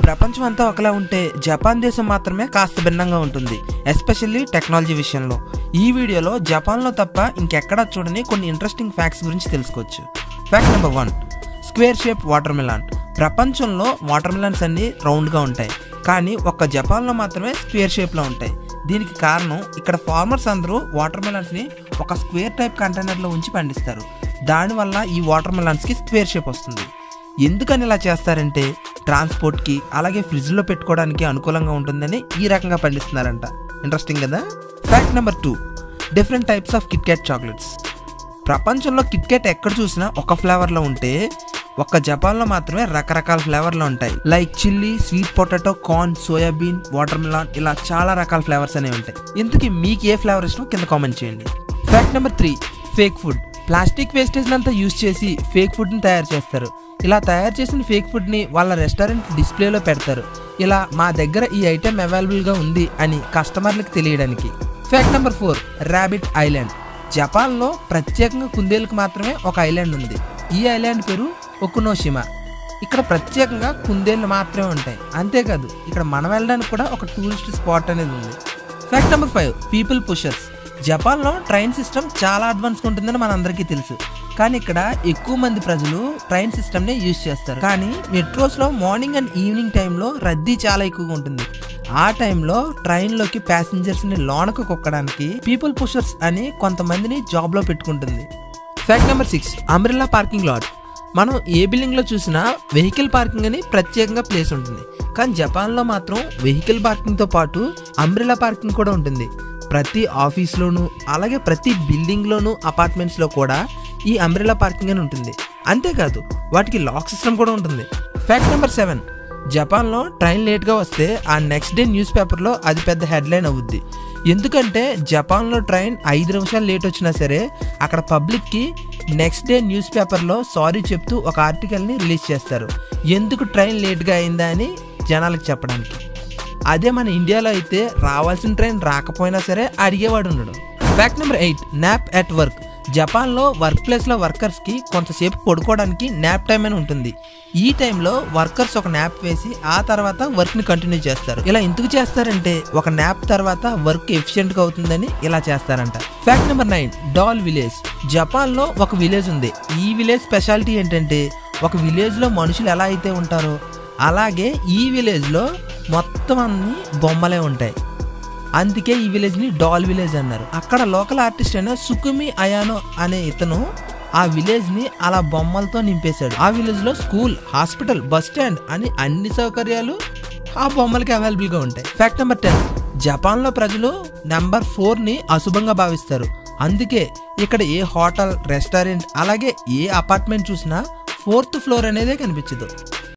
ప్రపంచం అంతా ఒకలా ఉంటే జపాన్ దేశం మాత్రమే కాస్త భిన్నంగా ఉంటుంది ఎస్పెషల్లీ టెక్నాలజీ విషయంలో ఈ వీడియోలో జపాన్లో తప్ప ఇంకెక్కడా చూడని కొన్ని ఇంట్రెస్టింగ్ ఫ్యాక్ట్స్ గురించి తెలుసుకోవచ్చు fact number one square shape watermelon ప్రపంచంలో వాటర్ మిలాన్స్ అన్ని రౌండ్గా ఉంటాయి కానీ ఒక్క జపాన్లో మాత్రమే స్క్వేర్ షేప్లో ఉంటాయి దీనికి కారణం ఇక్కడ ఫార్మర్స్ అందరూ వాటర్ మిలాన్స్ని ఒక స్క్వేర్ టైప్ కంటైనర్లో ఉంచి పండిస్తారు దానివల్ల ఈ వాటర్ మిలాన్స్కి స్క్వేర్ షేప్ వస్తుంది ఎందుకని ఇలా చేస్తారంటే ట్రాన్స్పోర్ట్కి అలాగే ఫ్రిడ్జ్లో పెట్టుకోవడానికి అనుకూలంగా ఉంటుందని ఈ రకంగా పండిస్తున్నారంట ఇంట్రెస్టింగ్ కదా fact number two different types of Kit Kat chocolates ప్రపంచంలో కిట్ క్యాట్ ఎక్కడ చూసినా ఒక ఫ్లేవర్లో ఉంటే ఒక్క జపాన్లో మాత్రమే రకరకాల ఫ్లేవర్లు ఉంటాయి like chilli sweet potato corn soybean watermelon ఇలా చాలా రకాల ఫ్లేవర్స్ అనేవి ఉంటాయి ఇంతకీ మీకు ఏ ఫ్లేవర్ ఇష్టం కింద కామెంట్ చేయండి fact number three fake food plastic wastage అంతా యూజ్ చేసి ఫేక్ ఫుడ్ని తయారు చేస్తారు ఇలా తయారు చేసిన ఫేక్ ఫుడ్ని వాళ్ళ రెస్టారెంట్ డిస్ప్లేలో పెడతారు ఇలా మా దగ్గర ఈ ఐటెం అవైలబుల్గా ఉంది అని కస్టమర్లకు తెలియడానికి fact number four rabbit island జపాన్లో ప్రత్యేకంగా కుందేలకు మాత్రమే ఒక ఐలాండ్ ఉంది ఈ ఐలాండ్ పేరు ఒకునోషిమా ఇక్కడ ప్రత్యేకంగా కుందేళ్ళు మాత్రమే ఉంటాయి అంతేకాదు ఇక్కడ మనం వెళ్ళడానికి కూడా ఒక టూరిస్ట్ స్పాట్ అనేది ఉంది fact number five people pushers జపాన్లో ట్రైన్ సిస్టమ్ చాలా అడ్వాన్స్గా ఉంటుందని మనందరికీ తెలుసు కానీ ఇక్కడ ఎక్కువ మంది ప్రజలు ట్రైన్ సిస్టమ్నే యూజ్ చేస్తారు కానీ మెట్రోస్లో మార్నింగ్ అండ్ ఈవినింగ్ టైంలో రద్దీ చాలా ఎక్కువగా ఉంటుంది ఆ టైంలో ట్రైన్లోకి ప్యాసింజర్స్ని లోనకు కొక్కడానికి పీపుల్ పుషర్స్ అని కొంతమందిని జాబ్లో పెట్టుకుంటుంది fact number six umbrella parking lot మనం ఏ బిల్డింగ్లో చూసినా వెహికల్ పార్కింగ్ అని ప్రత్యేకంగా ప్లేస్ ఉంటుంది కానీ జపాన్లో మాత్రం వెహికల్ పార్కింగ్తో పాటు అంబ్రిల్లా పార్కింగ్ కూడా ఉంటుంది ప్రతి ఆఫీస్లోనూ అలాగే ప్రతి బిల్డింగ్లోనూ అపార్ట్మెంట్స్లో కూడా ఈ అంబ్రిల్లా పార్కింగ్ అని ఉంటుంది అంతేకాదు వాటికి లాక్ సిస్టమ్ కూడా ఉంటుంది ఫ్యాక్ట్ నెంబర్ సెవెన్ జపాన్లో ట్రైన్ లేట్గా వస్తే ఆ నెక్స్ట్ డే న్యూస్ పేపర్లో అది పెద్ద హెడ్లైన్ అవుద్ది ఎందుకంటే జపాన్లో ట్రైన్ ఐదు నిమిషాలు లేట్ వచ్చినా సరే అక్కడ పబ్లిక్కి నెక్స్ట్ డే న్యూస్ పేపర్లో సారీ చెప్తూ ఒక ఆర్టికల్ని రిలీజ్ చేస్తారు ఎందుకు ట్రైన్ లేట్గా అయిందా అని జనాలకు చెప్పడానికి అదే మన ఇండియాలో అయితే రావాల్సిన ట్రైన్ రాకపోయినా సరే అడిగేవాడు ఉండడు fact number eight nap at work జపాన్లో వర్క్ ప్లేస్లో వర్కర్స్కి కొంతసేపు పడుకోవడానికి నాప్ టైం అని ఉంటుంది ఈ టైంలో వర్కర్స్ ఒక నాప్ వేసి ఆ తర్వాత వర్క్ని కంటిన్యూ చేస్తారు ఇలా ఎందుకు చేస్తారంటే ఒక నాప్ తర్వాత వర్క్ ఎఫిషియెంట్గా అవుతుందని ఇలా చేస్తారంట fact number nine doll village జపాన్లో ఒక విలేజ్ ఉంది ఈ విలేజ్ స్పెషాలిటీ ఏంటంటే ఒక విలేజ్లో మనుషులు ఎలా అయితే ఉంటారో అలాగే ఈ విలేజ్లో మొత్తం అన్ని బొమ్మలే ఉంటాయి అందుకే ఈ విలేజ్ని డాల్ విలేజ్ అన్నారు అక్కడ లోకల్ ఆర్టిస్ట్ అయిన సుకుమి అయానో అనే ఇతను ఆ విలేజ్ని అలా బొమ్మలతో నింపేశాడు ఆ విలేజ్లో స్కూల్ హాస్పిటల్ బస్ స్టాండ్ అని అన్ని సౌకర్యాలు ఆ బొమ్మలకి అవైలబుల్గా ఉంటాయి ఫ్యాక్ట్ నెంబర్ టెన్ జపాన్లో ప్రజలు నెంబర్ ఫోర్ని అశుభంగా భావిస్తారు అందుకే ఇక్కడ ఏ హోటల్ రెస్టారెంట్ అలాగే ఏ అపార్ట్మెంట్ చూసినా ఫోర్త్ ఫ్లోర్ అనేదే కనిపించదు